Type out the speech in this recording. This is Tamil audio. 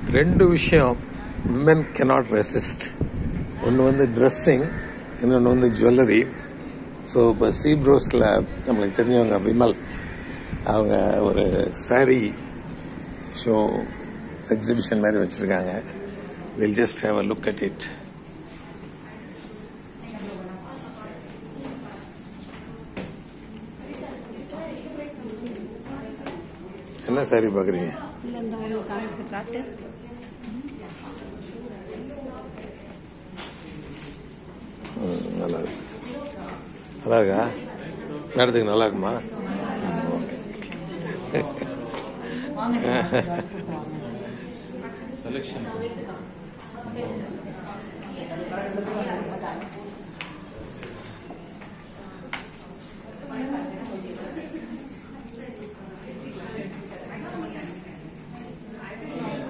ரெண்டு விஷயம் விமென் cannot ரெசிஸ்ட் ஒன்று வந்து ட்ரெஸ்ஸிங் இன்னொன்று வந்து ஜுவல்லரி ஸோ இப்போ சீப்ரோஸில் நம்மளுக்கு தெரிஞ்சவங்க விமல் அவங்க ஒரு saree ஷோ எக்ஸிபிஷன் மாதிரி வச்சுருக்காங்க will just have a look at it என்ன saree பார்க்குறீங்க இல்லை இந்த ஒரு காமிச்சு காட்டு ம், நல்லா இருக்கு நல்லா இருக்கா மேடத்துக்கு நல்லா இருக்குமா செலெக்ஷன்